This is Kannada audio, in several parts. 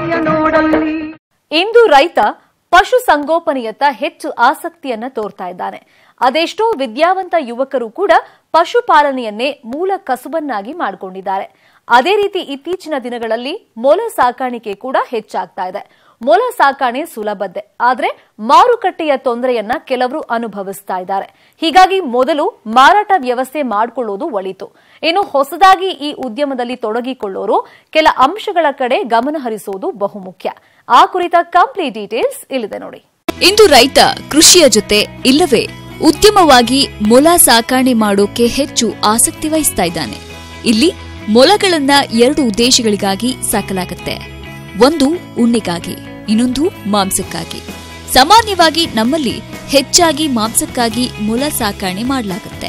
ನೋಡಲ್ಲಿ ಇಂದು ರೈತ ಪಶು ಸಂಗೋಪನೆಯತ್ತ ಹೆಚ್ಚು ಆಸಕ್ತಿಯನ್ನ ತೋರ್ತಾ ಇದ್ದಾನೆ ಅದೆಷ್ಟೋ ವಿದ್ಯಾವಂತ ಯುವಕರು ಕೂಡ ಪಶುಪಾಲನೆಯನ್ನೇ ಮೂಲ ಕಸುಬನ್ನಾಗಿ ಮಾಡಿಕೊಂಡಿದ್ದಾರೆ ಅದೇ ರೀತಿ ಇತ್ತೀಚಿನ ದಿನಗಳಲ್ಲಿ ಮೊಲ ಸಾಕಾಣಿಕೆ ಕೂಡ ಹೆಚ್ಚಾಗ್ತಾ ಇದೆ ಮೊಲ ಸಾಕಾಣೆ ಸುಲಭದ್ದೆ ಆದ್ರೆ ಮಾರುಕಟ್ಟೆಯ ತೊಂದರೆಯನ್ನ ಕೆಲವರು ಅನುಭವಿಸ್ತಾ ಇದ್ದಾರೆ ಹೀಗಾಗಿ ಮೊದಲು ಮಾರಾಟ ವ್ಯವಸ್ಥೆ ಮಾಡಿಕೊಳ್ಳೋದು ಒಳಿತು ಇನ್ನು ಹೊಸದಾಗಿ ಈ ಉದ್ಯಮದಲ್ಲಿ ತೊಡಗಿಕೊಳ್ಳೋರು ಕೆಲ ಅಂಶಗಳ ಕಡೆ ಗಮನ ಹರಿಸುವುದು ಬಹುಮುಖ್ಯ ಆ ಕುರಿತ ಕಂಪ್ಲೀಟ್ ಡೀಟೇಲ್ಸ್ ಇಲ್ಲಿದೆ ನೋಡಿ ಇಂದು ರೈತ ಕೃಷಿಯ ಜೊತೆ ಇಲ್ಲವೇ ಉದ್ಯಮವಾಗಿ ಮೊಲ ಸಾಕಾಣೆ ಮಾಡೋಕೆ ಹೆಚ್ಚು ಆಸಕ್ತಿ ವಹಿಸ್ತಾ ಇದ್ದಾನೆ ಇಲ್ಲಿ ಮೊಲಗಳನ್ನ ಎರಡು ಉದ್ದೇಶಗಳಿಗಾಗಿ ಸಾಕಲಾಗುತ್ತೆ ಒಂದು ಉಣ್ಣೆಗಾಗಿ ಇನ್ನೊಂದು ಮಾಂಸಕ್ಕಾಗಿ ಸಾಮಾನ್ಯವಾಗಿ ನಮ್ಮಲ್ಲಿ ಹೆಚ್ಚಾಗಿ ಮಾಂಸಕ್ಕಾಗಿ ಮೊಲ ಸಾಕಾಣೆ ಮಾಡಲಾಗುತ್ತೆ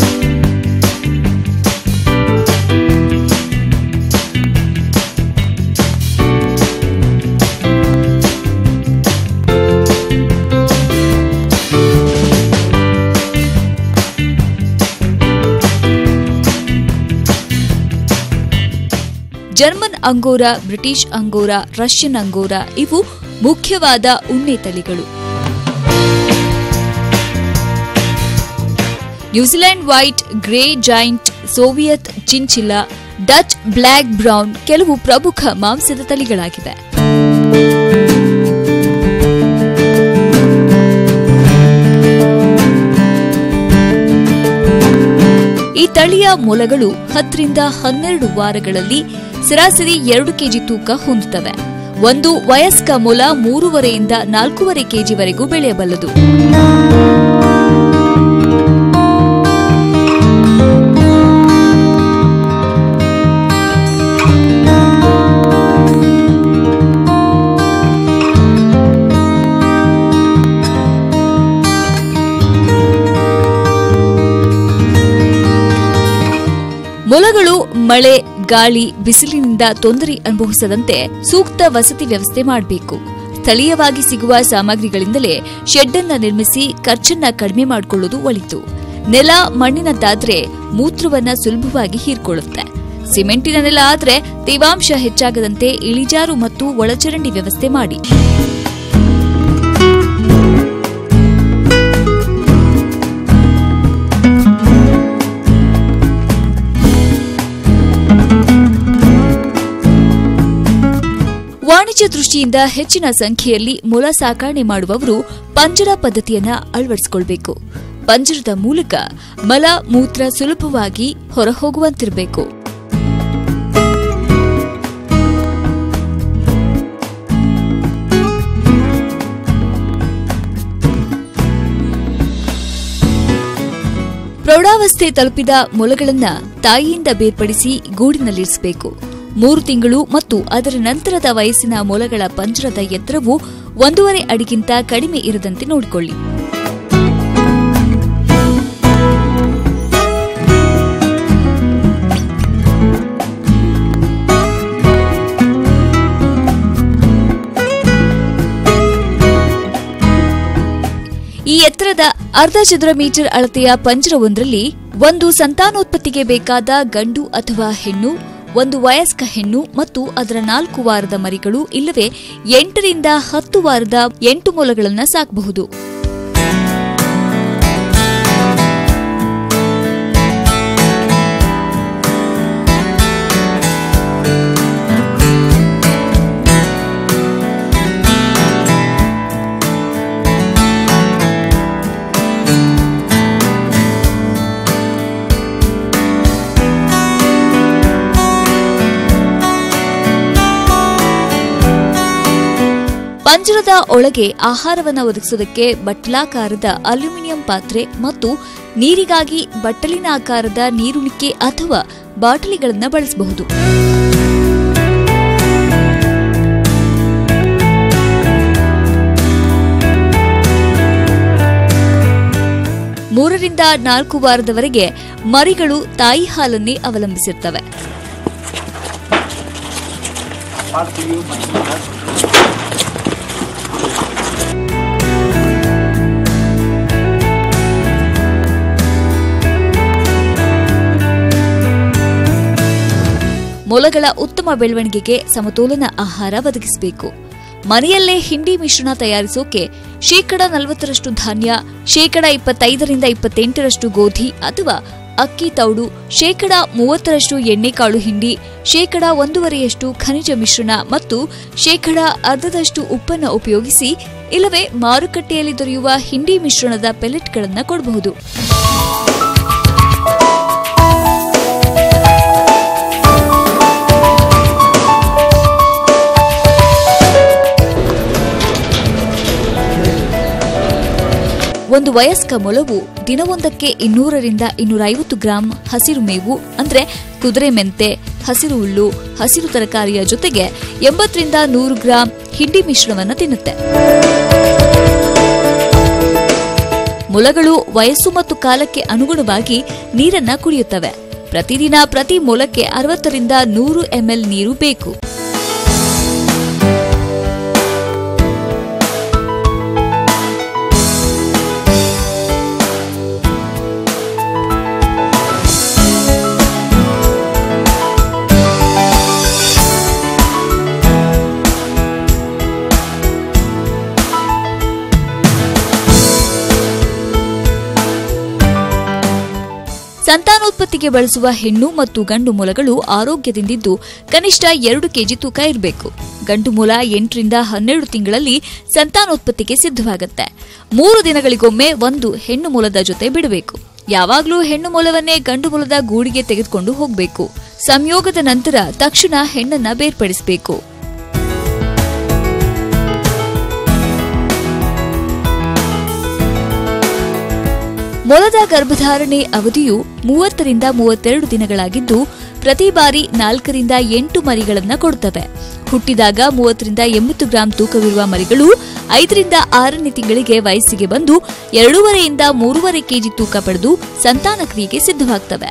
German Angora British Angora Russian Angora ಇವು ಮುಖ್ಯವಾದ ಉಣ್ಣೆ ತಳಿಗಳು New Zealand white grey giant Soviet chinchilla Dutch black brown ಕೆಲವು ಪ್ರಮುಖ ಮಾಂಸದ ತಳಿಗಳಾಗಿವೆ ಈ ತಳಿಯ ಮೊಲಗಳು ಹತ್ತರಿಂದ ಹನ್ನೆರಡು ವಾರಗಳಲ್ಲಿ ಸರಾಸರಿ ಎರಡು ಕೆಜಿ ತೂಕ ಹೊಂದುತ್ತವೆ ಒಂದು ವಯಸ್ಕ ಮೊಲ ಮೂರುವರೆಯಿಂದ ನಾಲ್ಕೂವರೆ ಕೆಜಿವರೆಗೂ ಬೆಳೆಯಬಲ್ಲದು ಮೊಲಗಳು ಮಳೆ ಗಾಳಿ ಬಿಸಿಲಿನಿಂದ ತೊಂದರೆ ಅನುಭವಿಸದಂತೆ ಸೂಕ್ತ ವಸತಿ ವ್ಯವಸ್ಥೆ ಮಾಡಬೇಕು ಸ್ಥಳೀಯವಾಗಿ ಸಿಗುವ ಸಾಮಗ್ರಿಗಳಿಂದಲೇ ಶೆಡ್ ಅನ್ನ ನಿರ್ಮಿಸಿ ಖರ್ಚನ್ನ ಕಡಿಮೆ ಮಾಡಿಕೊಳ್ಳುವುದು ಒಳಿತು ನೆಲ ಮಣ್ಣಿನದ್ದಾದ್ರೆ ಮೂತ್ರವನ್ನ ಸುಲಭವಾಗಿ ಹೀರ್ಕೊಳ್ಳುತ್ತೆ ಸಿಮೆಂಟಿನ ನೆಲ ಆದ್ರೆ ತೇವಾಂಶ ಹೆಚ್ಚಾಗದಂತೆ ಇಳಿಜಾರು ಮತ್ತು ಒಳಚರಂಡಿ ವ್ಯವಸ್ಥೆ ಮಾಡಿ ವಾಣಿಜ್ಯ ದೃಷ್ಟಿಯಿಂದ ಹೆಚ್ಚಿನ ಸಂಖ್ಯೆಯಲ್ಲಿ ಮೊಲ ಸಾಕಾಣೆ ಮಾಡುವವರು ಪಂಜರ ಪದ್ಧತಿಯನ್ನ ಅಳವಡಿಸಿಕೊಳ್ಬೇಕು ಪಂಜರದ ಮೂಲಕ ಮಲ ಮೂತ್ರ ಸುಲಭವಾಗಿ ಹೊರಹೋಗುವಂತಿರಬೇಕು ಪ್ರೌಢಾವಸ್ಥೆ ತಲುಪಿದ ಮೊಲಗಳನ್ನ ತಾಯಿಯಿಂದ ಬೇರ್ಪಡಿಸಿ ಗೂಡಿನಲ್ಲಿರಿಸಬೇಕು ಮೂರು ತಿಂಗಳು ಮತ್ತು ಅದರ ನಂತರದ ವಯಸ್ಸಿನ ಮೊಲಗಳ ಪಂಜರದ ಎತ್ತರವು ಒಂದೂವರೆ ಅಡಿಗಿಂತ ಕಡಿಮೆ ಇರದಂತೆ ನೋಡಿಕೊಳ್ಳಿ ಈ ಎತ್ತರದ ಅರ್ಧ ಚದುರ ಮೀಟರ್ ಅಳತೆಯ ಪಂಜರವೊಂದರಲ್ಲಿ ಒಂದು ಸಂತಾನೋತ್ಪತ್ತಿಗೆ ಬೇಕಾದ ಗಂಡು ಅಥವಾ ಹೆಣ್ಣು ಒಂದು ವಯಸ್ಕ ಹೆಣ್ಣು ಮತ್ತು ಅದರ ನಾಲ್ಕು ವಾರದ ಮರಿಗಳು ಇಲ್ಲವೇ ಎಂಟರಿಂದ ಹತ್ತು ವಾರದ ಎಂಟು ಮೊಲಗಳನ್ನು ಸಾಕಬಹುದು ಪಂಜರದ ಒಳಗೆ ಆಹಾರವನ್ನು ಒದಗಿಸೋದಕ್ಕೆ ಬಟ್ಲಾಕಾರದ ಅಲ್ಯೂಮಿನಿಯಂ ಪಾತ್ರೆ ಮತ್ತು ನೀರಿಗಾಗಿ ಬಟ್ಟಲಿನ ಆಕಾರದ ನೀರುಣಿಕೆ ಅಥವಾ ಬಾಟಲಿಗಳನ್ನು ಬಳಸಬಹುದು ಮೂರರಿಂದ ನಾಲ್ಕು ವಾರದವರೆಗೆ ಮರಿಗಳು ತಾಯಿ ಹಾಲನ್ನೇ ಅವಲಂಬಿಸಿರ್ತವೆ ಮೊಲಗಳ ಉತ್ತಮ ಬೆಳವಣಿಗೆಗೆ ಸಮತೋಲನ ಆಹಾರ ಒದಗಿಸಬೇಕು ಮನೆಯಲ್ಲೇ ಹಿಂಡಿ ಮಿಶ್ರಣ ತಯಾರಿಸೋಕೆ ಶೇಕಡ ನಲವತ್ತರಷ್ಟು ಧಾನ್ಯ ಶೇಕಡ ಇಪ್ಪತ್ತೈದರಿಂದ ಇಪ್ಪತ್ತೆಂಟರಷ್ಟು ಗೋಧಿ ಅಥವಾ ಅಕ್ಕಿ ತೌಡು ಶೇಕಡ ಮೂವತ್ತರಷ್ಟು ಎಣ್ಣೆಕಾಳು ಹಿಂಡಿ ಶೇಕಡ ಒಂದೂವರೆಯಷ್ಟು ಖನಿಜ ಮಿಶ್ರಣ ಮತ್ತು ಶೇಕಡ ಅರ್ಧದಷ್ಟು ಉಪ್ಪನ್ನು ಉಪಯೋಗಿಸಿ ಇಲ್ಲವೇ ಮಾರುಕಟ್ಟೆಯಲ್ಲಿ ದೊರೆಯುವ ಹಿಂಡಿ ಮಿಶ್ರಣದ ಪೆಲೆಟ್ಗಳನ್ನು ಕೊಡಬಹುದು ಒಂದು ವಯಸ್ಕ ಮೊಲವು ದಿನವೊಂದಕ್ಕೆ ಇನ್ನೂರರಿಂದ ಇನ್ನೂರ ಐವತ್ತು ಗ್ರಾಂ ಹಸಿರು ಮೇವು ಅಂದ್ರೆ ಕುದುರೆ ಮೆಂತೆ ಹಸಿರು ಹುಲ್ಲು ಹಸಿರು ತರಕಾರಿಯ ಜೊತೆಗೆ ಎಂಬತ್ತರಿಂದ ನೂರು ಗ್ರಾಂ ಹಿಂಡಿ ಮಿಶ್ರಣವನ್ನು ತಿನ್ನುತ್ತೆ ಮೊಲಗಳು ವಯಸ್ಸು ಮತ್ತು ಕಾಲಕ್ಕೆ ಅನುಗುಣವಾಗಿ ನೀರನ್ನ ಕುಡಿಯುತ್ತವೆ ಪ್ರತಿದಿನ ಪ್ರತಿ ಮೊಲಕ್ಕೆ ಅರವತ್ತರಿಂದ ನೂರು ಎಂಎಲ್ ನೀರು ಬೇಕು ಸಂತಾನೋತ್ಪತ್ತಿಗೆ ಬಳಸುವ ಹೆಣ್ಣು ಮತ್ತು ಗಂಡು ಮೊಲಗಳು ಆರೋಗ್ಯದಿಂದಿದ್ದು ಕನಿಷ್ಠ ಎರಡು ಕೆಜಿ ತೂಕ ಇರಬೇಕು ಗಂಡು ಮೊಲ ಎಂಟರಿಂದ ಹನ್ನೆರಡು ತಿಂಗಳಲ್ಲಿ ಸಂತಾನೋತ್ಪತ್ತಿಗೆ ಸಿದ್ಧವಾಗುತ್ತೆ ಮೂರು ದಿನಗಳಿಗೊಮ್ಮೆ ಒಂದು ಹೆಣ್ಣು ಮೊಲದ ಜೊತೆ ಬಿಡಬೇಕು ಯಾವಾಗಲೂ ಹೆಣ್ಣು ಮೊಲವನ್ನೇ ಗಂಡು ಮೊಲದ ಗೂಡಿಗೆ ತೆಗೆದುಕೊಂಡು ಹೋಗಬೇಕು ಸಂಯೋಗದ ನಂತರ ತಕ್ಷಣ ಹೆಣ್ಣನ್ನ ಬೇರ್ಪಡಿಸಬೇಕು ಮೊಲದ ಗರ್ಭಧಾರಣೆ ಅವಧಿಯು ಮೂವತ್ತರಿಂದ ಮೂವತ್ತೆರಡು ದಿನಗಳಾಗಿದ್ದು ಪ್ರತಿ ಬಾರಿ ನಾಲ್ಕರಿಂದ ಎಂಟು ಮರಿಗಳನ್ನ ಕೊಡುತ್ತವೆ ಹುಟ್ಟಿದಾಗ ಮೂವತ್ತರಿಂದ ಎಂಬತ್ತು ಗ್ರಾಂ ತೂಕವಿರುವ ಮರಿಗಳು ಐದರಿಂದ ಆರನೇ ತಿಂಗಳಿಗೆ ವಯಸ್ಸಿಗೆ ಬಂದು ಎರಡೂವರೆಯಿಂದ ಮೂರುವರೆ ಕೆಜಿ ತೂಕ ಪಡೆದು ಸಂತಾನ ಕ್ರಿಯೆಗೆ ಸಿದ್ಧವಾಗ್ತವೆ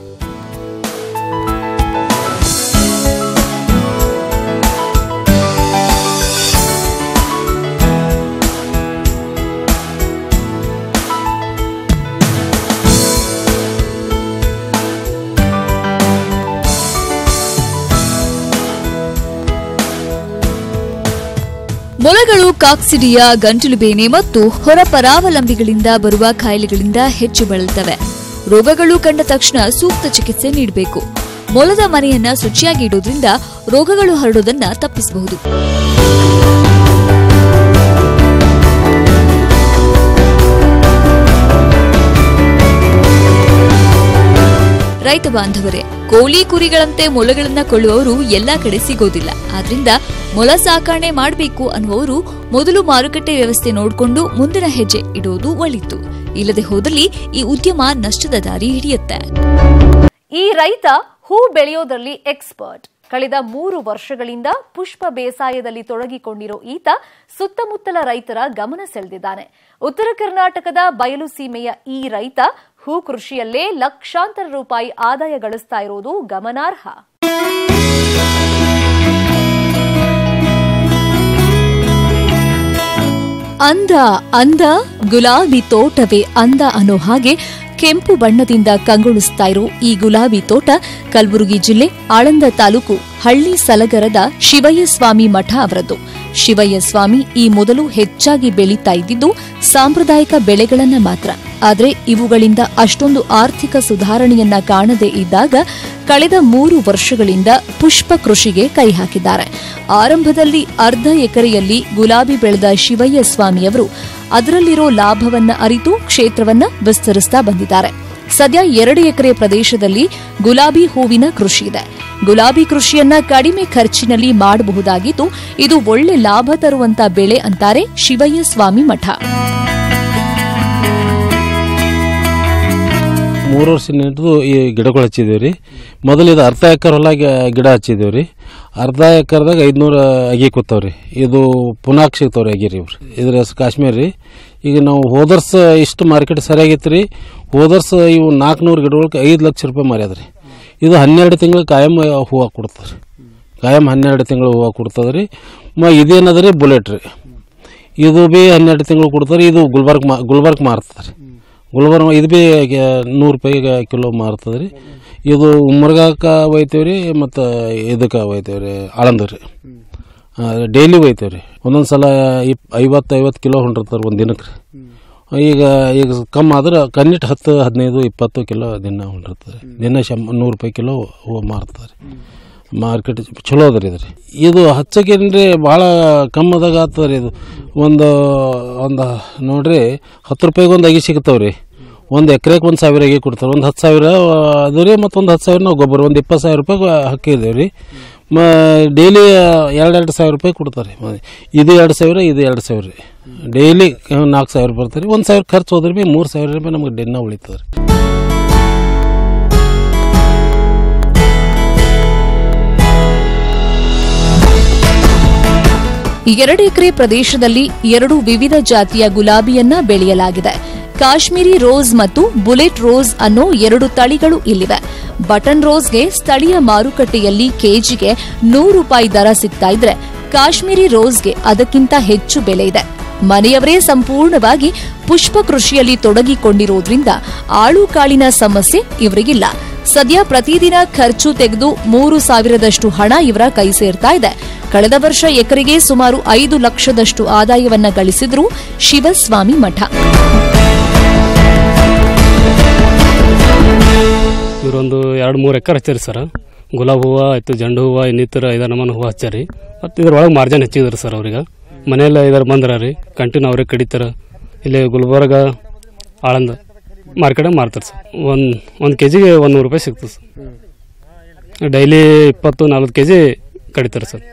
ಮೊಲಗಳು ಕಾಕ್ಸಿಡಿಯ ಗಂಟಲು ಬೇನೆ ಮತ್ತು ಹೊರ ಪರಾವಲಂಬಿಗಳಿಂದ ಬರುವ ಕಾಯಿಲೆಗಳಿಂದ ಹೆಚ್ಚು ಬಳಲ್ತವೆ ರೋಗಗಳು ಕಂಡ ತಕ್ಷಣ ಸೂಕ್ತ ಚಿಕಿತ್ಸೆ ನೀಡಬೇಕು ಮೊಲದ ಮನೆಯನ್ನ ಶುಚಿಯಾಗಿ ಇಡೋದ್ರಿಂದ ರೋಗಗಳು ಹರಡೋದನ್ನ ತಪ್ಪಿಸಬಹುದು ರೈತ ಬಾಂಧವರೇ ಕೋಳಿ ಕುರಿಗಳಂತೆ ಮೊಲಗಳನ್ನ ಕೊಳ್ಳುವವರು ಎಲ್ಲಾ ಕಡೆ ಸಿಗೋದಿಲ್ಲ ಆದ್ರಿಂದ ಮೊಲ ಸಾಕಣೆ ಮಾಡಬೇಕು ಅನ್ನುವವರು ಮೊದಲು ಮಾರುಕಟ್ಟೆ ವ್ಯವಸ್ಥೆ ನೋಡಿಕೊಂಡು ಮುಂದಿನ ಹೆಜ್ಜೆ ಇಡೋದು ಒಳಿತು ಇಲ್ಲದೆ ಹೋದಲ್ಲಿ ಈ ಉದ್ಯಮ ನಷ್ಟದ ದಾರಿ ಹಿಡಿಯುತ್ತೆ ಈ ರೈತ ಹೂ ಬೆಳೆಯೋದ್ರಲ್ಲಿ ಎಕ್ಸ್ಪರ್ಟ್ ಕಳೆದ ಮೂರು ವರ್ಷಗಳಿಂದ ಪುಷ್ಪ ಬೇಸಾಯದಲ್ಲಿ ತೊಡಗಿಕೊಂಡಿರೋ ಈತ ಸುತ್ತಮುತ್ತಲ ರೈತರ ಗಮನ ಸೆಳೆದಿದ್ದಾನೆ ಉತ್ತರ ಕರ್ನಾಟಕದ ಬಯಲು ಸೀಮೆಯ ಈ ರೈತ ಹೂ ಕೃಷಿಯಲ್ಲೇ ಲಕ್ಷಾಂತರ ರೂಪಾಯಿ ಆದಾಯ ಗಳಿಸ್ತಾ ಇರೋದು ಗಮನಾರ್ಹ ಅಂದ ಅಂದ ಗುಲಾಬಿ ತೋಟವೇ ಅಂದ ಅನ್ನೋ ಹಾಗೆ ಕೆಂಪು ಬಣ್ಣದಿಂದ ಕಂಗೊಳಿಸ್ತಾ ಇರೋ ಈ ಗುಲಾಬಿ ತೋಟ ಕಲಬುರಗಿ ಜಿಲ್ಲೆ ಆಳಂದ ತಾಲೂಕು ಹಳ್ಳಿ ಸಲಗರದ ಶಿವಯ್ಯ ಸ್ವಾಮಿ ಮಠ ಅವರದ್ದು ಶಿವಯ್ಯ ಸ್ವಾಮಿ ಈ ಮೊದಲು ಹೆಚ್ಚಾಗಿ ಬೆಳೀತಾ ಇದ್ದಿದ್ದು ಸಾಂಪ್ರದಾಯಿಕ ಬೆಳೆಗಳನ್ನ ಮಾತ್ರ ಆದರೆ ಇವುಗಳಿಂದ ಅಷ್ಟೊಂದು ಆರ್ಥಿಕ ಸುಧಾರಣೆಯನ್ನ ಕಾಣದೇ ಇದ್ದಾಗ ಕಳೆದ ಮೂರು ವರ್ಷಗಳಿಂದ ಪುಷ್ಪ ಕೃಷಿಗೆ ಕೈ ಹಾಕಿದ್ದಾರೆ ಆರಂಭದಲ್ಲಿ ಅರ್ಧ ಎಕರೆಯಲ್ಲಿ ಗುಲಾಬಿ ಬೆಳೆದ ಶಿವಯ್ಯ ಸ್ವಾಮಿಯವರು ಅದರಲ್ಲಿರೋ ಲಾಭವನ್ನ ಅರಿತು ಕ್ಷೇತ್ರವನ್ನ ವಿಸ್ತರಿಸ್ತಾ ಬಂದಿದ್ದಾರೆ ಸದ್ಯ ಎರಡು ಎಕರೆ ಪ್ರದೇಶದಲ್ಲಿ ಗುಲಾಬಿ ಹೂವಿನ ಕೃಷಿ ಇದೆ ಗುಲಾಬಿ ಕೃಷಿಯನ್ನ ಕಡಿಮೆ ಖರ್ಚಿನಲ್ಲಿ ಮಾಡಬಹುದಾಗಿದ್ದು ಇದು ಒಳ್ಳೆ ಲಾಭ ತರುವಂತ ಬೆಳೆ ಅಂತಾರೆ ಶಿವಯ್ಯ ಸ್ವಾಮಿ ಮಠ ಮೂರು ವರ್ಷ ಹಿಡಿದು ಈ ಗಿಡಗಳು ಹಚ್ಚಿದ್ದೀವಿ ರೀ ಮೊದಲು ಇದು ಅರ್ಧ ಎಕರೆ ಹೊಲ ಗಿ- ಗಿಡ ಹಚ್ಚಿದ್ದೀವಿ ರೀ ಅರ್ಧ ಎಕರೆದಾಗ ಐದುನೂರು ಅಗಿ ಕೂತಾವ ರೀ ಇದು ಪುನಾಕ್ ಸಿಗ್ತಾವ ರೀ ಅಗಿ ರೀ ಇವ್ರು ಇದ್ರ ಹೆಸ್ರು ಕಾಶ್ಮೀರ್ ರೀ ಈಗ ನಾವು ಹೋದರ್ಸ ಇಷ್ಟು ಮಾರ್ಕೆಟ್ ಸರಿಯಾಗಿತ್ತು ರೀ ಹೋದರ್ಸ ಇವು ನಾಲ್ಕುನೂರು ಗಿಡಗಳಿಗೆ ಐದು ಲಕ್ಷ ರೂಪಾಯಿ ಮಾರ್ಯದ ರೀ ಇದು ಹನ್ನೆರಡು ತಿಂಗಳು ಕಾಯಂ ಹೂವು ಕೊಡ್ತದೆ ರೀ ಕಾಯಂ ಹನ್ನೆರಡು ತಿಂಗಳು ಹೂವು ಕೊಡ್ತದೆ ರೀ ಮ ಇದೇನದ ರೀ ಬುಲೆಟ್ ರೀ ಇದು ಬಿ ಹನ್ನೆರಡು ತಿಂಗಳು ಕೊಡ್ತಾರೆ ಇದು ಗುಲ್ಬರ್ಗ್ ಮಾ ಗುಲ್ಬರ್ಗ್ ಮಾರ್ತದೆ ರೀ ಗುಲ್ಬರ್ಗ ಇದು ಬಿ ನೂರು ರೂಪಾಯಿಗೆ ಕಿಲೋ ಮಾರ್ತದೆ ರೀ ಇದು ಮುರುಗಾಕ ಒಯ್ತೇವೆ ರೀ ಮತ್ತು ಇದಕ್ಕೆ ಒಯ್ತೇವೆ ರೀ ಆಳಂದ ರೀ ಡೈಲಿ ಒಯ್ತೇವೆ ರೀ ಒಂದೊಂದು ಸಲ ಇಪ್ ಐವತ್ತು ಐವತ್ತು ಕಿಲೋ ಹೊಂಡಿರ್ತಾರೆ ಒಂದು ದಿನಕ್ಕೆ ರೀ ಈಗ ಈಗ ಕಮ್ಮಿ ಆದ್ರೆ ಕನ್ನಿಟ್ಟು ಹತ್ತು ಹದಿನೈದು ಇಪ್ಪತ್ತು ಕಿಲೋ ದಿನ ಹೊಂಡಿರ್ತಾರೆ ದಿನ ಶಂ ನೂರು ರೂಪಾಯಿ ಕಿಲೋ ಹೂವು ಮಾರ್ತಾರೆ ಮಾರ್ಕೆಟ್ ಚಲೋ ಅದ ರೀ ಇದು ಇದು ಹಚ್ಚಕೇನ್ರಿ ಭಾಳ ಕಮ್ಮದಾಗ ಆಗ್ತದೆ ರೀ ಇದು ಒಂದು ಒಂದು ನೋಡ್ರಿ ಹತ್ತು ರೂಪಾಯಿಗೆ ಒಂದು ಅಗಿ ಸಿಗ್ತಾವೆ ರೀ ಒಂದು ಎಕರೆಗೆ ಒಂದು ಸಾವಿರ ಅಗಿ ಕೊಡ್ತಾರೆ ಒಂದು ಹತ್ತು ಸಾವಿರ ಅದು ರೀ ಮತ್ತು ಒಂದು ಹತ್ತು ಸಾವಿರ ನಾವು ಗೊಬ್ಬರ ಒಂದು ಇಪ್ಪತ್ತು ಸಾವಿರ ರೂಪಾಯಿ ಹಾಕಿದ್ದೇವೆ ರೀ ಮ ಡೈಲಿ ಎರಡು ಎರಡು ಸಾವಿರ ರೂಪಾಯಿ ಕೊಡ್ತಾರೆ ಮ- ಇದು ಎರಡು ಸಾವಿರ ಇದು ಎರಡು ಸಾವಿರ ರೀ ಡೈಲಿ ನಾಲ್ಕು ಸಾವಿರ ಬರ್ತಾರೆ ಒಂದು ಸಾವಿರ ಖರ್ಚು ಹೋದ್ರೆ ಭೀ ಮೂರು ಸಾವಿರ ರೂಪಾಯಿ ನಮಗೆ ದಿನ ಉಳಿತದೆ ರೀ ಎರಡು ಎಕರೆ ಪ್ರದೇಶದಲ್ಲಿ ಎರಡು ವಿವಿಧ ಜಾತಿಯ ಗುಲಾಬಿಯನ್ನ ಬೆಳೆಯಲಾಗಿದೆ ಕಾಶ್ಮೀರಿ ರೋಸ್ ಮತ್ತು ಬುಲೆಟ್ ರೋಸ್ ಅನ್ನೋ ಎರಡು ತಳಿಗಳು ಇಲ್ಲಿವೆ ಬಟನ್ ರೋಸ್ಗೆ ಸ್ಥಳೀಯ ಮಾರುಕಟ್ಟೆಯಲ್ಲಿ ಕೆಜಿಗೆ ನೂರು ರೂಪಾಯಿ ದರ ಸಿಗ್ತಾ ಇದ್ರೆ ಕಾಶ್ಮೀರಿ ರೋಸ್ಗೆ ಅದಕ್ಕಿಂತ ಹೆಚ್ಚು ಬೆಲೆ ಇದೆ ಮನೆಯವರೇ ಸಂಪೂರ್ಣವಾಗಿ ಪುಷ್ಪ ಕೃಷಿಯಲ್ಲಿ ತೊಡಗಿಕೊಂಡಿರೋದ್ರಿಂದ ಆಳು ಕಾಳಿನ ಸಮಸ್ಯೆ ಇವರಿಗಿಲ್ಲ ಸದ್ಯ ಪ್ರತಿದಿನ ಖರ್ಚು ತೆಗೆದು ಮೂರು ಸಾವಿರದಷ್ಟು ಹಣ ಇವರ ಕೈ ಸೇರ್ತಾ ಇದೆ ಕಳೆದ ವರ್ಷ ಎಕರೆಗೆ ಸುಮಾರು ಐದು ಲಕ್ಷದಷ್ಟು ಆದಾಯವನ್ನ ಗಳಿಸಿದ್ರು ಶಿವಸ್ವಾಮಿ ಮಠ ಇವರೊಂದು ಎರಡು ಮೂರು ಎಕರೆ ಹಚ್ಚಾರಿ ಸರ್ ಗುಲಾಬ್ ಹೂವು ಆಯ್ತು ಜಂಡು ಹೂವು ಇನ್ನಿತರ ಐದಾರು ನಮೂನೆ ಹೂವು ಹಚ್ಚಾರಿ ಮತ್ತು ಇದ್ರೊಳಗೆ ಮಾರ್ಜಿನ್ ಹೆಚ್ಚಿದ್ರಿ ಸರ್ ಅವ್ರಿಗೆ ಮನೆಯಲ್ಲ ಐದಾರು ಬಂದ್ರ ರೀ ಕಂಟಿನ್ಯೂ ಅವ್ರಿಗೆ ಕಡಿತಾರ ಇಲ್ಲಿ ಗುಲ್ಬರ್ಗ ಆಳಂದ ಮಾರ್ಕೆಟಾಗ ಮಾರ್ತಾರೆ ಸರ್ ಒಂದು ಒಂದು ಕೆ ಜಿಗೆ ಒಂದು ನೂರು ರೂಪಾಯಿ ಸಿಗ್ತದೆ ಸರ್ ಡೈಲಿ ಇಪ್ಪತ್ತು ನಲ್ವತ್ತು ಕೆ ಜಿ ಕಡಿತಾರೆ ಸರ್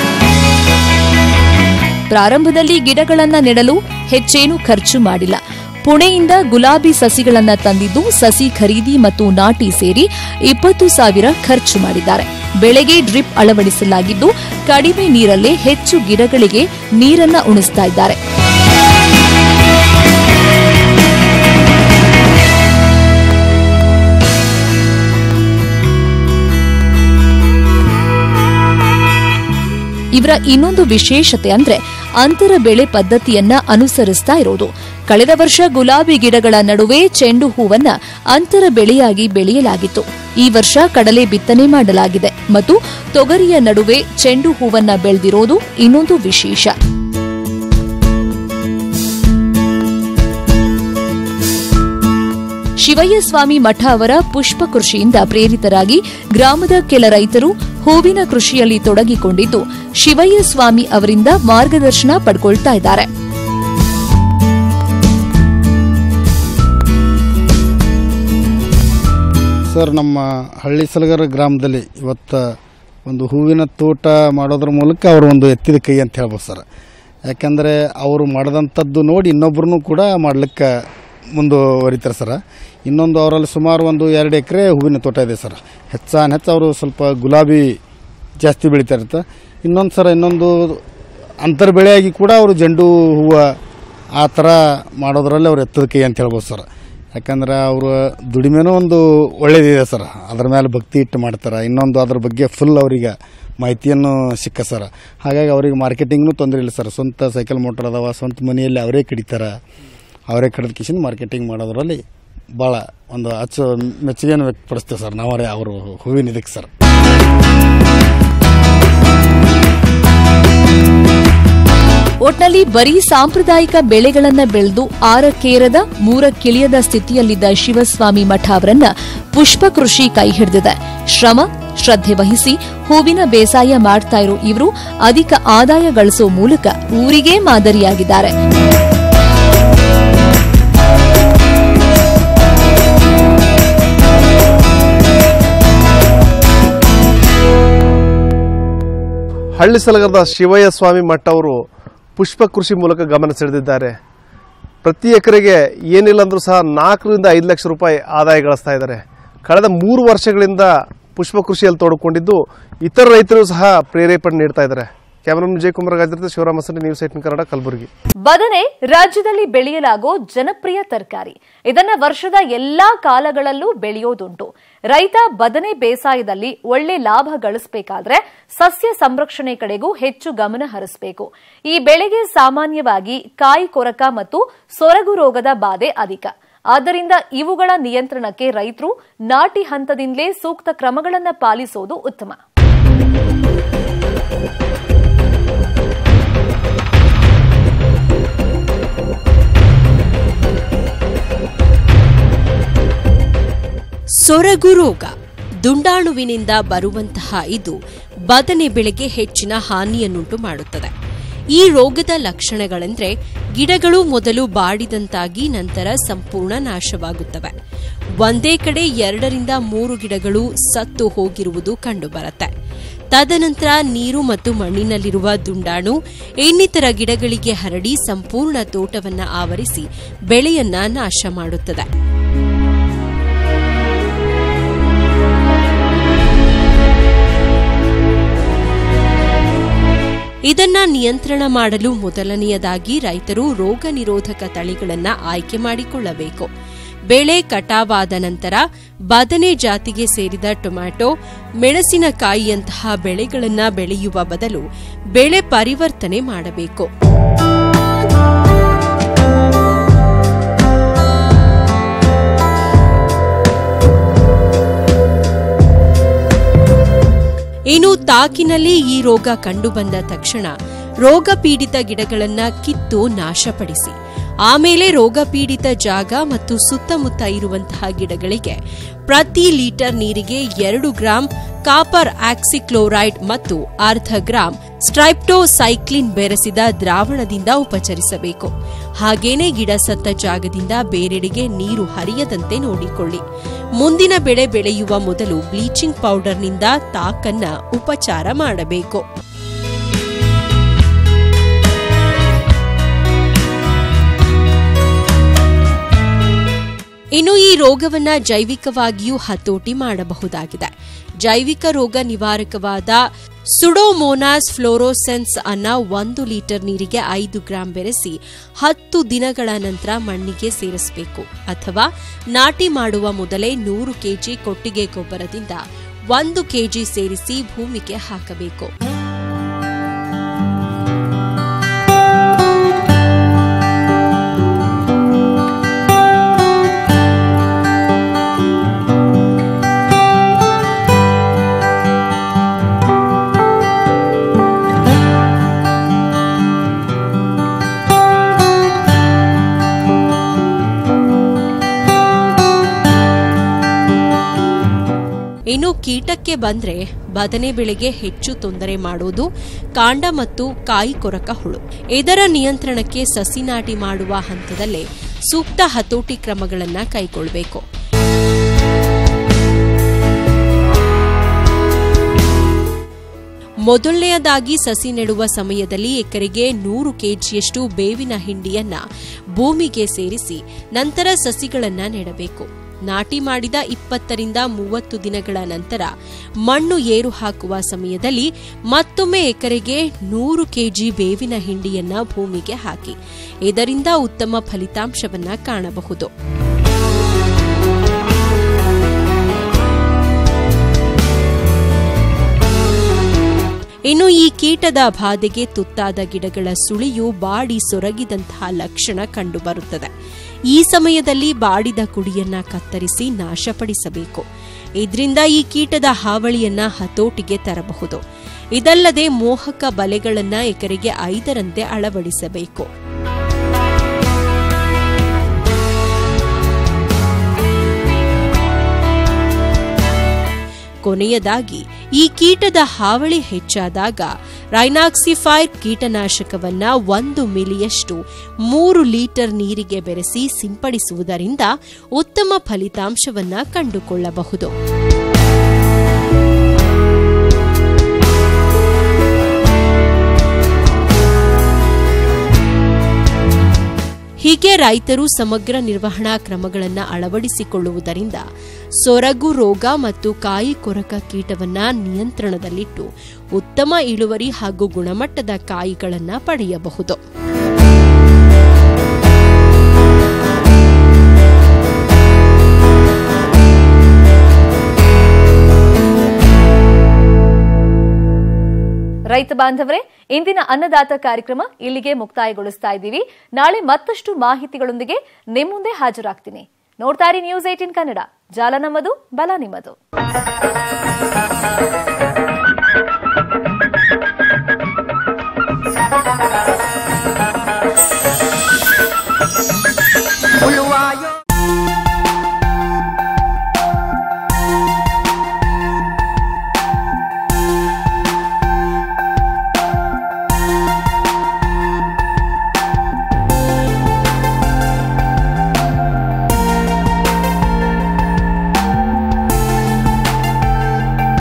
ಪ್ರಾರಂಭದಲ್ಲಿ ಗಿಡಗಳನ್ನ ನೆಡಲು ಹೆಚ್ಚೇನು ಖರ್ಚು ಮಾಡಿಲ್ಲ ಪುಣೆಯಿಂದ ಗುಲಾಬಿ ಸಸಿಗಳನ್ನ ತಂದಿದ್ದು ಸಸಿ ಖರೀದಿ ಮತ್ತು ನಾಟಿ ಸೇರಿ ಇಪ್ಪತ್ತು ಸಾವಿರ ಖರ್ಚು ಮಾಡಿದ್ದಾರೆ ಬೆಳೆಗೆ ಡ್ರಿಪ್ ಅಳವಡಿಸಲಾಗಿದ್ದು ಕಡಿಮೆ ನೀರಲ್ಲೇ ಹೆಚ್ಚು ಗಿಡಗಳಿಗೆ ನೀರನ್ನ ಉಣಿಸ್ತಾ ಇದ್ದಾರೆ ಇವರ ಇನ್ನೊಂದು ವಿಶೇಷತೆ ಅಂದ್ರೆ ಅಂತರ ಬೆಳೆ ಪದ್ಧತಿಯನ್ನ ಅನುಸರಿಸ್ತಾ ಇರೋದು ಕಳೆದ ವರ್ಷ ಗುಲಾಬಿ ಗಿಡಗಳ ನಡುವೆ ಚೆಂಡು ಹೂವನ್ನ ಅಂತರ ಬೆಳೆಯಾಗಿ ಬೆಳೆಯಲಾಗಿತ್ತು ಈ ವರ್ಷ ಕಡಲೆ ಬಿತ್ತನೆ ಮಾಡಲಾಗಿದೆ ಮತ್ತು ತೊಗರಿಯ ನಡುವೆ ಚೆಂಡು ಹೂವನ್ನ ಬೆಳೆದಿರೋದು ಇನ್ನೊಂದು ವಿಶೇಷ ಶಿವಯ್ಯ ಸ್ವಾಮಿ ಮಠ ಅವರ ಪುಷ್ಪ ಕೃಷಿಯಿಂದ ಪ್ರೇರಿತರಾಗಿ ಗ್ರಾಮದ ಕೆಲ ರೈತರು ಹೂವಿನ ಕೃಷಿಯಲ್ಲಿ ತೊಡಗಿಕೊಂಡಿದ್ದು ಶಿವಯ್ಯ ಸ್ವಾಮಿ ಅವರಿಂದ ಮಾರ್ಗದರ್ಶನ ಪಡ್ಕೊಳ್ತಾ ಇದ್ದಾರೆ ಸರ್ ನಮ್ಮ ಹಳ್ಳಿ ಸಲಗರ ಗ್ರಾಮದಲ್ಲಿ ಇವತ್ತು ಒಂದು ಹೂವಿನ ತೋಟ ಮಾಡೋದ್ರ ಮೂಲಕ ಅವರು ಒಂದು ಎತ್ತಿದ ಕೈ ಅಂತ ಹೇಳ್ಬೋದು ಸರ್ ಯಾಕಂದರೆ ಅವರು ಮಾಡಿದಂಥದ್ದು ನೋಡಿ ಇನ್ನೊಬ್ಬರನ್ನು ಕೂಡ ಮಾಡ್ಲಿಕ್ಕೆ ಮುಂದುವರಿತಾರೆ ಸರ್ ಇನ್ನೊಂದು ಅವರಲ್ಲಿ ಸುಮಾರು ಒಂದು ಎರಡು ಎಕರೆ ಹೂವಿನ ತೋಟ ಇದೆ ಸರ್ ಹೆಚ್ಚಾನ್ ಹೆಚ್ಚು ಅವರು ಸ್ವಲ್ಪ ಗುಲಾಬಿ ಜಾಸ್ತಿ ಬೆಳೀತಾ ಇರುತ್ತೆ ಇನ್ನೊಂದು ಸರ ಇನ್ನೊಂದು ಅಂತರ ಬೆಳೆಯಾಗಿ ಕೂಡ ಅವರು ಜಂಡು ಹೂವು ಆ ಥರ ಮಾಡೋದ್ರಲ್ಲಿ ಅವ್ರು ಎತ್ತದ ಕೈ ಅಂತ ಹೇಳ್ಬೋದು ಸರ್ ಯಾಕಂದ್ರೆ ಅವರು ದುಡಿಮೆನೂ ಒಂದು ಒಳ್ಳೇದಿದೆ ಸರ್ ಅದ್ರ ಮೇಲೆ ಭಕ್ತಿ ಇಟ್ಟು ಮಾಡ್ತಾರೆ ಇನ್ನೊಂದು ಅದ್ರ ಬಗ್ಗೆ ಫುಲ್ ಅವರಿಗೆ ಮಾಹಿತಿಯನ್ನು ಸಿಕ್ಕ ಸರ್ ಹಾಗಾಗಿ ಅವ್ರಿಗೆ ಮಾರ್ಕೆಟಿಂಗ್ನೂ ತೊಂದರೆ ಇಲ್ಲ ಸರ್ ಸ್ವಂತ ಸೈಕಲ್ ಮೋಟರ್ ಅದಾವ ಸ್ವಂತ ಮನೆಯಲ್ಲಿ ಅವರೇ ಕಡಿತಾರೆ ಅವರೇ ಕಡಿದ ಕಿಶನ್ ಮಾರ್ಕೆಟಿಂಗ್ ಮಾಡೋದ್ರಲ್ಲಿ ಭಾಳ ಒಂದು ಅಚ್ಚು ಮೆಚ್ಚುಗೆಯನ್ನು ವ್ಯಕ್ತಪಡಿಸ್ತೇವೆ ಸರ್ ನಾವರೇ ಅವರು ಹೂವಿನ ಇದಕ್ಕೆ ಸರ್ ಒಟ್ನಲ್ಲಿ ಬರೀ ಸಾಂಪ್ರದಾಯಿಕ ಬೆಳೆಗಳನ್ನ ಬೆಳೆದು ಆರಕ್ಕೇರದ ಮೂರಕ್ಕಿಳಿಯದ ಸ್ಥಿತಿಯಲ್ಲಿದ್ದ ಶಿವಸ್ವಾಮಿ ಮಠ ಅವರನ್ನ ಪುಷ್ಪ ಕೃಷಿ ಕೈ ಹಿಡಿದಿದೆ ಶ್ರಮ ಶ್ರದ್ಧೆ ವಹಿಸಿ ಹೂವಿನ ಬೇಸಾಯ ಮಾಡ್ತಾ ಇರೋ ಇವರು ಅಧಿಕ ಆದಾಯ ಗಳಿಸೋ ಮೂಲಕ ಊರಿಗೇ ಮಾದರಿಯಾಗಿದ್ದಾರೆ ಹಳ್ಳಿ ಸಲಗರದ ಶಿವಯ್ಯ ಸ್ವಾಮಿ ಮಠ ಅವರು ಪುಷ್ಪ ಕೃಷಿ ಮೂಲಕ ಗಮನ ಸೆಳೆದಿದ್ದಾರೆ ಪ್ರತಿ ಎಕರೆಗೆ ಏನಿಲ್ಲ ಅಂದ್ರೂ ಸಹ ನಾಲ್ಕರಿಂದ ಐದು ಲಕ್ಷ ರೂಪಾಯಿ ಆದಾಯ ಗಳಿಸ್ತಾ ಇದ್ದಾರೆ ಕಳೆದ ಮೂರು ವರ್ಷಗಳಿಂದ ಪುಷ್ಪ ಕೃಷಿಯಲ್ಲಿ ತೊಡಕೊಂಡಿದ್ದು ಇತರ ರೈತರು ಸಹ ಪ್ರೇರೇಪಣೆ ನೀಡ್ತಾ ಇದ್ದಾರೆ ಕ್ಯಾಮರಾಮನ್ ವಿಜಯಕುಮಾರ್ ಗಾಜರತೆ ಶಿವರಾಮ ಮಸಂಡಿ ನ್ಯೂಸ್ ಏಟಿನ್ ಕನ್ನಡ ಕಲಬುರಗಿ ಬದನೆ ರಾಜ್ಯದಲ್ಲಿ ಬೆಳೆಯಲಾಗೋ ಜನಪ್ರಿಯ ತರಕಾರಿ ಇದನ್ನ ವರ್ಷದ ಎಲ್ಲಾ ಕಾಲಗಳಲ್ಲೂ ಬೆಳೆಯೋದುಂಟು ರೈತ ಬದನೆ ಬೇಸಾಯದಲ್ಲಿ ಒಳ್ಳೆ ಲಾಭ ಗಳಿಸಬೇಕಾದ್ರೆ ಸಸ್ಯ ಸಂರಕ್ಷಣೆ ಕಡೆಗೂ ಹೆಚ್ಚು ಗಮನ ಹರಿಸಬೇಕು ಈ ಬೆಳೆಗೆ ಸಾಮಾನ್ಯವಾಗಿ ಕಾಯಿ ಕೊರಕ ಮತ್ತು ಸೊರಗು ರೋಗದ ಬಾಧೆ ಅಧಿಕ ಆದ್ದರಿಂದ ಇವುಗಳ ನಿಯಂತ್ರಣಕ್ಕೆ ರೈತರು ನಾಟಿ ಹಂತದಿಂದಲೇ ಸೂಕ್ತ ಕ್ರಮಗಳನ್ನು ಪಾಲಿಸೋದು ಉತ್ತಮ ಸೊರಗು ರೋಗ ದುಂಡಾಣುವಿನಿಂದ ಬರುವಂತಹ ಇದು ಬದನೆ ಬೆಳೆಗೆ ಹೆಚ್ಚಿನ ಹಾನಿಯನ್ನುಂಟು ಮಾಡುತ್ತದೆ ಈ ರೋಗದ ಲಕ್ಷಣಗಳೆಂದರೆ ಗಿಡಗಳು ಮೊದಲು ಬಾಡಿದಂತಾಗಿ ನಂತರ ಸಂಪೂರ್ಣ ನಾಶವಾಗುತ್ತವೆ ಒಂದೇ ಕಡೆ ಎರಡರಿಂದ ಮೂರು ಗಿಡಗಳು ಸತ್ತು ಹೋಗಿರುವುದು ಕಂಡುಬರುತ್ತೆ ತದನಂತರ ನೀರು ಮತ್ತು ಮಣ್ಣಿನಲ್ಲಿರುವ ದುಂಡಾಣು ಇನ್ನಿತರ ಗಿಡಗಳಿಗೆ ಹರಡಿ ಸಂಪೂರ್ಣ ತೋಟವನ್ನ ಆವರಿಸಿ ಬೆಳೆಯನ್ನ ನಾಶ ಮಾಡುತ್ತದೆ ಇದನ್ನ ನಿಯಂತ್ರಣ ಮಾಡಲು ಮೊದಲನೆಯದಾಗಿ ರೈತರು ರೋಗ ನಿರೋಧಕ ತಳಿಗಳನ್ನ ಆಯ್ಕೆ ಮಾಡಿಕೊಳ್ಳಬೇಕು ಬೆಳೆ ಕಟಾವಾದ ನಂತರ ಬದನೆ ಜಾತಿಗೆ ಸೇರಿದ ಟೊಮ್ಯಾಟೊ ಮೆಣಸಿನಕಾಯಿಯಂತಹ ಬೆಳೆಗಳನ್ನ ಬೆಳೆಯುವ ಬದಲು ಬೆಳೆ ಪರಿವರ್ತನೆ ಮಾಡಬೇಕು ಇನ್ನು ತಾಕಿನಲ್ಲಿ ಈ ರೋಗ ಕಂಡುಬಂದ ತಕ್ಷಣ ರೋಗ ಪೀಡಿತ ಗಿಡಗಳನ್ನ ಕಿತ್ತು ನಾಶಪಡಿಸಿ ಆಮೇಲೆ ರೋಗ ಪೀಡಿತ ಜಾಗ ಮತ್ತು ಸುತ್ತಮುತ್ತ ಇರುವಂತಹ ಗಿಡಗಳಿಗೆ ಪ್ರತಿ ಲೀಟರ್ ನೀರಿಗೆ ಎರಡು ಗ್ರಾಂ ಕಾಪರ್ ಆಕ್ಸಿಕ್ಲೋರೈಡ್ ಮತ್ತು ಅರ್ಧ ಗ್ರಾಂ ಸ್ಟ್ರೈಪ್ಟೋಸೈಕ್ಲಿನ್ ಬೆರೆಸಿದ ದ್ರಾವಣದಿಂದ ಉಪಚರಿಸಬೇಕು ಹಾಗೇನೇ ಗಿಡ ಸತ್ತ ಜಾಗದಿಂದ ಬೇರೆಡೆಗೆ ನೀರು ಹರಿಯದಂತೆ ನೋಡಿಕೊಳ್ಳಿ ಮುಂದಿನ ಬೆಳೆ ಬೆಳೆಯುವ ಮೊದಲು ಬ್ಲೀಚಿಂಗ್ ಪೌಡರ್ನಿಂದ ತಾಕನ್ನ ಉಪಚಾರ ಮಾಡಬೇಕು ಇನ್ನು ಈ ರೋಗವನ್ನ ಜೈವಿಕವಾಗಿಯೂ ಹತೋಟಿ ಮಾಡಬಹುದಾಗಿದೆ ಜೈವಿಕ ರೋಗ ನಿವಾರಕವಾದ ಸುಡೋಮೋನಾಸ್ ಫ್ಲೋರೋಸೆನ್ಸ್ ಅನ್ನ ಒಂದು ಲೀಟರ್ ನೀರಿಗೆ ಐದು ಗ್ರಾಂ ಬೆರೆಸಿ ಹತ್ತು ದಿನಗಳ ನಂತರ ಮಣ್ಣಿಗೆ ಸೇರಿಸಬೇಕು ಅಥವಾ ನಾಟಿ ಮಾಡುವ ಮೊದಲೇ ನೂರು ಕೆಜಿ ಕೊಟ್ಟಿಗೆ ಗೊಬ್ಬರದಿಂದ ಒಂದು ಕೆಜಿ ಸೇರಿಸಿ ಭೂಮಿಗೆ ಹಾಕಬೇಕು ಇನ್ನು ಕೀಟಕ್ಕೆ ಬಂದ್ರೆ ಬದನೆ ಬೆಳೆಗೆ ಹೆಚ್ಚು ತೊಂದರೆ ಮಾಡುವುದು ಕಾಂಡ ಮತ್ತು ಕಾಯಿ ಕೊರಕ ಹುಳು ಇದರ ನಿಯಂತ್ರಣಕ್ಕೆ ಸಸಿ ನಾಟಿ ಮಾಡುವ ಹಂತದಲ್ಲೇ ಸೂಕ್ತ ಹತೋಟಿ ಕ್ರಮಗಳನ್ನು ಕೈಗೊಳ್ಳಬೇಕು ಮೊದಲನೆಯದಾಗಿ ಸಸಿ ನೆಡುವ ಸಮಯದಲ್ಲಿ ಎಕರೆಗೆ ನೂರು ಕೆಜಿಯಷ್ಟು ಬೇವಿನ ಹಿಂಡಿಯನ್ನ ಭೂಮಿಗೆ ಸೇರಿಸಿ ನಂತರ ಸಸಿಗಳನ್ನ ನೆಡಬೇಕು ನಾಟಿ ಮಾಡಿದ ಇಪ್ಪತ್ತರಿಂದ ಮೂವತ್ತು ದಿನಗಳ ನಂತರ ಮಣ್ಣು ಏರು ಹಾಕುವ ಸಮಯದಲ್ಲಿ ಮತ್ತೊಮ್ಮೆ ಎಕರೆಗೆ ನೂರು ಕೆಜಿ ಬೇವಿನ ಹಿಂಡಿಯನ್ನ ಭೂಮಿಗೆ ಹಾಕಿ ಇದರಿಂದ ಉತ್ತಮ ಫಲಿತಾಂಶವನ್ನ ಕಾಣಬಹುದು ಇನ್ನು ಈ ಕೀಟದ ಬಾಧೆಗೆ ತುತ್ತಾದ ಗಿಡಗಳ ಸುಳಿಯು ಬಾಡಿ ಸೊರಗಿದಂತಹ ಲಕ್ಷಣ ಕಂಡುಬರುತ್ತದೆ ಈ ಸಮಯದಲ್ಲಿ ಬಾಡಿದ ಕುಡಿಯನ್ನ ಕತ್ತರಿಸಿ ನಾಶಪಡಿಸಬೇಕು ಇದರಿಂದ ಈ ಕೀಟದ ಹಾವಳಿಯನ್ನ ಹತೋಟಿಗೆ ತರಬಹುದು ಇದಲ್ಲದೆ ಮೋಹಕ ಬಲೆಗಳನ್ನ ಎಕರೆಗೆ ಐದರಂತೆ ಅಳವಡಿಸಬೇಕು ಕೊನೆಯದಾಗಿ ಈ ಕೀಟದ ಹಾವಳಿ ಹೆಚ್ಚಾದಾಗ ರೈನಾಕ್ಸಿಫೈರ್ ಕೀಟನಾಶಕವನ್ನ ಒಂದು ಮಿಲಿಯಷ್ಟು ಮೂರು ಲೀಟರ್ ನೀರಿಗೆ ಬೆರೆಸಿ ಸಿಂಪಡಿಸುವುದರಿಂದ ಉತ್ತಮ ಫಲಿತಾಂಶವನ್ನ ಕಂಡುಕೊಳ್ಳಬಹುದು ಹೀಗೆ ರೈತರು ಸಮಗ್ರ ನಿರ್ವಹಣಾ ಕ್ರಮಗಳನ್ನು ಅಳವಡಿಸಿಕೊಳ್ಳುವುದರಿಂದ ಸೊರಗು ರೋಗ ಮತ್ತು ಕಾಯಿ ಕೊರಕ ಕೀಟವನ್ನ ನಿಯಂತ್ರಣದಲ್ಲಿಟ್ಟು ಉತ್ತಮ ಇಳುವರಿ ಹಾಗೂ ಗುಣಮಟ್ಟದ ಕಾಯಿಗಳನ್ನು ಪಡೆಯಬಹುದು ರೈತ ಬಾಂಧವರೇ ಇಂದಿನ ಅನ್ನದಾತ ಕಾರ್ಯಕ್ರಮ ಇಲ್ಲಿಗೆ ಮುಕ್ತಾಯಗೊಳಿಸ್ತಾ ಇದ್ದೀವಿ ನಾಳೆ ಮತ್ತಷ್ಟು ಮಾಹಿತಿಗಳೊಂದಿಗೆ ನಿಮ್ಮ ಮುಂದೆ ಹಾಜರಾಗ್ತೀನಿ ನೋಡ್ತಾ ಇರಿ ನ್ಯೂಸ್ ಏಟಿನ್ ಕನ್ನಡ ಜಾಲ ನಮ್ಮದು ಬಲ ನಿಮ್ಮದು